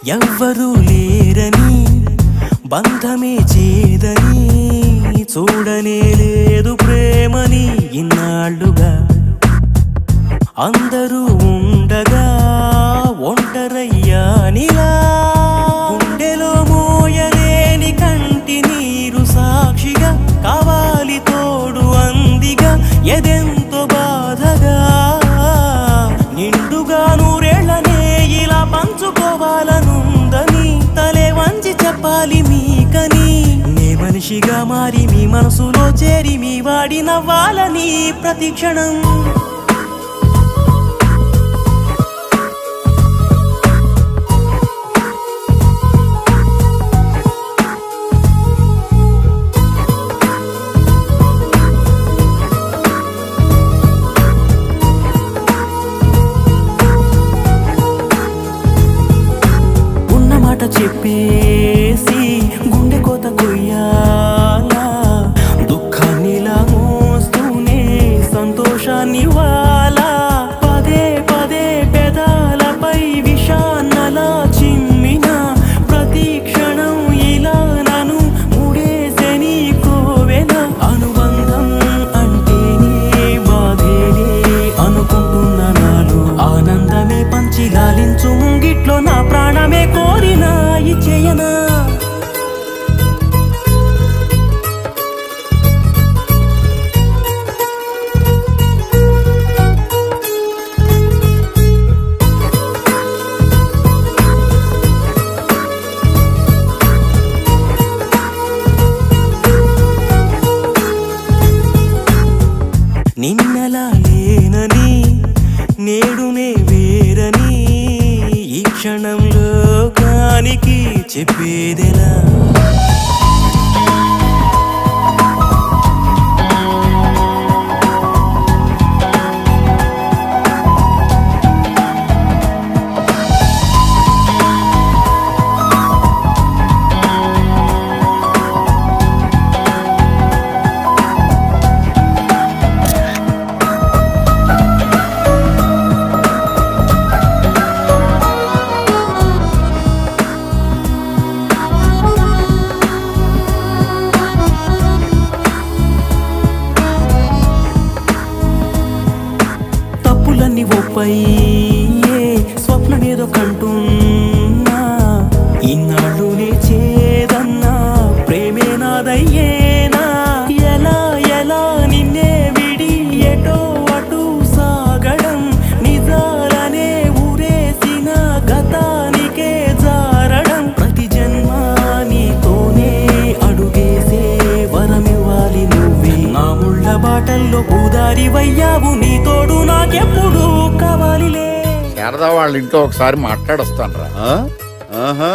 ఎవ్వరూ లేరని బంధమే చేదని చూడనే లేదు ప్రేమని ఇన్నాళ్ళుగా అందరూ ఉండగా ఒంటరయ్యానిలా గుండెలో మోయలేని కంటి నీరు సాక్షిగా కావాలి తోడు అందిగా ఎదెంతో బాధగా నిండుగా నూరేళ్లనే ఇలా పంచుకోవాలనుందని తలే వంచి చెప్పాలి మీకని నే మనిషిగా మారి మీ మనసులో చేరి మీ వాడి నవ్వాలని ప్రతి క్షణం ఉన్న మాట చెప్పేసి గుండె కోత కొయ్యాలా దుఃఖాన్నిలా మోస్తూనే సంతోషాన్ని వాలా పదే పదే పెదాలపై విషాన్నలా చిమ్మిన ప్రతి క్షణం ఇలా నన్ను ముడేసెని కోవెన అనుబంధం అంటేనే బాధేనే అనుకుంటున్న నాలో ఆనందమే పంచి లాలించు ముంగిట్లో నా ప్రాణమే కోరిన ఇచ్చేయనా నిన్నలా లేనని నేడునే వేరని ఈ క్షణంలో కానికి చెప్పేదెలా తప్పులన్నీ ఒప్పై స్వప్నమేదో కంటున్నా ఇన్నాళ్ళునే చేదన్నా ప్రేమే నాదయ్యేనా ఎలా ఎలా నిన్నే విడి ఎటో అటు సాగడం నిజాలనే ఊరేసిన గతానికే జారడం ప్రతి జన్మ నీతోనే అడుగేసే వరమివ్వాలి నువ్వే నా ముళ్ళ బాటల్లో పూదారి వయ్యావు నీ తోడు నాకెప్పుడు కావాలిలే శారదా వాళ్ళ ఇంట్లో ఒకసారి మాట్లాడొస్తాను రా ఆ? ఆహా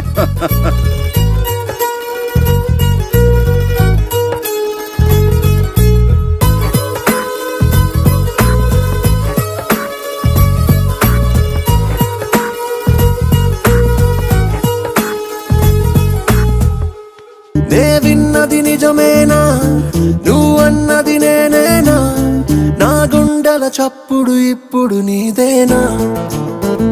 నే విన్నది నిజమేనా నువ్వన్నది నేనేనా నా గుండెల చప్పుడు ఇప్పుడు నీదేనా